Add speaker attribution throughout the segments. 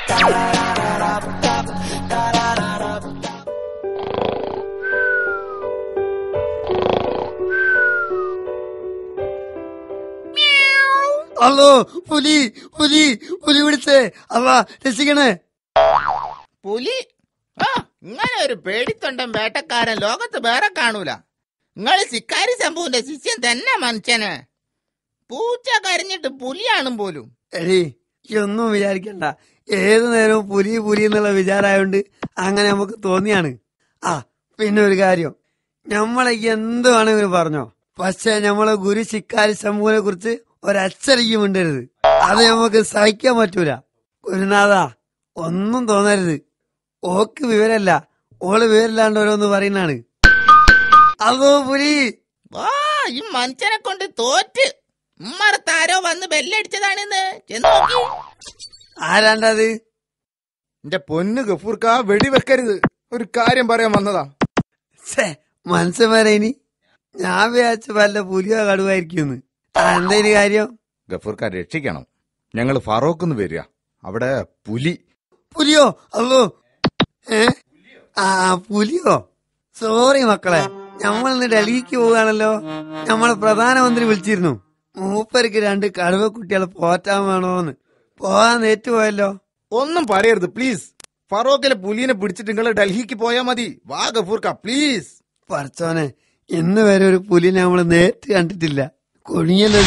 Speaker 1: അല്ലോ പുലി പുലി പുലി പിടിച്ചേ അവ രക്ഷിക്കണേ
Speaker 2: പുലി ആ ഇങ്ങനെ ഒരു പേടിത്തൊണ്ടൻ വേട്ടക്കാരൻ ലോകത്ത് വേറെ കാണൂല നിങ്ങള് ശിക്കാരി ശംഭുവിന്റെ ശിഷ്യൻ തന്നെ മനുഷ്യന് പൂച്ച കരഞ്ഞിട്ട് പുലിയാണും പോലും
Speaker 1: എടി ഈ ഒന്നും വിചാരിക്കണ്ട ഏതു നേരവും പുലി പുലി എന്നുള്ള വിചാരമായോണ്ട് അങ്ങനെ നമുക്ക് തോന്നിയാണ് ആ പിന്നെ ഒരു കാര്യം നമ്മളെ എന്ത് വേണമെങ്കിലും പറഞ്ഞോ പക്ഷെ നമ്മളെ ഗുരു ശിക്കാരി ശംഭുവിനെ കുറിച്ച് ഒരച്ചരിക്കും മിണ്ടരുത് അത് നമുക്ക് സഹിക്കാൻ പറ്റൂല ഗുരുനാഥ ഒന്നും തോന്നരുത് ഓക്ക് വിവരല്ല ഓള് വിവരല്ലാണ്ട് ഓരോന്ന് പറയുന്നാണ് അതോ പുലി
Speaker 2: വാ ഈ മനുഷ്യനെ കൊണ്ട് തോറ്റ് ഉമ്മറത്താരോ വന്ന് ബെല്ലടിച്ചതാണെന്ന് ചെന്ന് നോക്കി
Speaker 1: ആരാണ്ടത്
Speaker 3: എന്റെ പൊന്ന് ഗഫൂർക്ക വെടിവെക്കരുത് ഒരു കാര്യം പറയാൻ വന്നതാ
Speaker 1: ഛേ മനസ്സന്മാരെ ഇനി ഞാൻ വിചാരിച്ച വല്ല പുലിയോ കടുവായിരിക്കും എന്തേന് കാര്യം
Speaker 3: ഗഫൂർക്ക രക്ഷിക്കണം ഞങ്ങൾ ഫറോക്കുന്ന് വരിക അവിടെ പുലി
Speaker 1: പുലിയോ അല്ലോ ഏ ആ പുലിയോ സോറി മക്കളെ നമ്മൾ ഇന്ന് ഡൽഹിക്ക് പോവുകയാണല്ലോ നമ്മളെ പ്രധാനമന്ത്രി വിളിച്ചിരുന്നു മൂപ്പർക്ക് രണ്ട് കടുവക്കുട്ടികളെ പോറ്റാൻ വേണോന്ന് പോകാൻ നേറ്റുപോയല്ലോ
Speaker 3: ഒന്നും പറയരുത് പ്ലീസ് ഫറോക്കിലെ പുലിനെ പിടിച്ചിട്ട് നിങ്ങൾ ഡൽഹിക്ക് പോയാ മതി വാ ഗഫൂർക്ക പ്ലീസ്
Speaker 1: പറച്ചോനെ ഇന്ന് വരെ ഒരു പുലിനെ നമ്മൾ നേരിട്ട് കണ്ടിട്ടില്ല കുണിയല്ലോ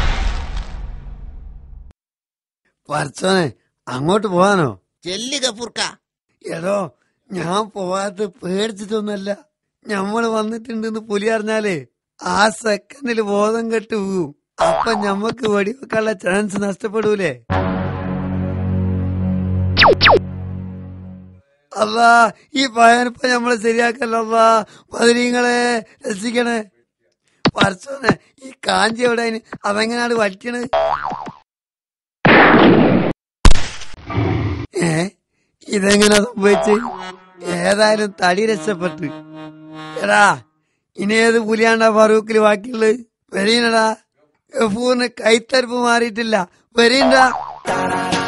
Speaker 1: പറച്ചോനെ അങ്ങോട്ട് പോവാനോ
Speaker 2: ചെല്ല് ഗഫൂർക്ക
Speaker 1: എടോ ഞാൻ പോവാത്ത പേടിച്ചിട്ടൊന്നല്ല ഞമ്മള് വന്നിട്ടുണ്ടെന്ന് പുലി അറിഞ്ഞാലേ ആ സെക്കൻഡിൽ ബോധം കെട്ട് പോവും അപ്പൊ ഞമ്മക്ക് വെടിവെക്കാനുള്ള ചാൻസ് നഷ്ടപ്പെടൂലേ അല്ലാ ഈ പയനിപ്പ നമ്മളെ ശരിയാക്കല്ലോ അല്ലാ പതിരീങ്ങളെ രസിക്കണേ പറച്ചോനെ ഈ കാഞ്ചി എവിടെ അതിന് അതെങ്ങനെയാണ് വലിക്കണത് ഏ ഇതെങ്ങനെ സംഭവിച്ച് ഏതായാലും തടി രക്ഷപ്പെട്ട് എടാ ഇനി ഏത് പുലിയാണ്ടാ ഫറൂഖില് ബാക്കിയുള്ളത് വരീനടാ ഗഫൂറിന് കൈത്തരപ്പ് മാറിയിട്ടില്ല വരീണ്ടാ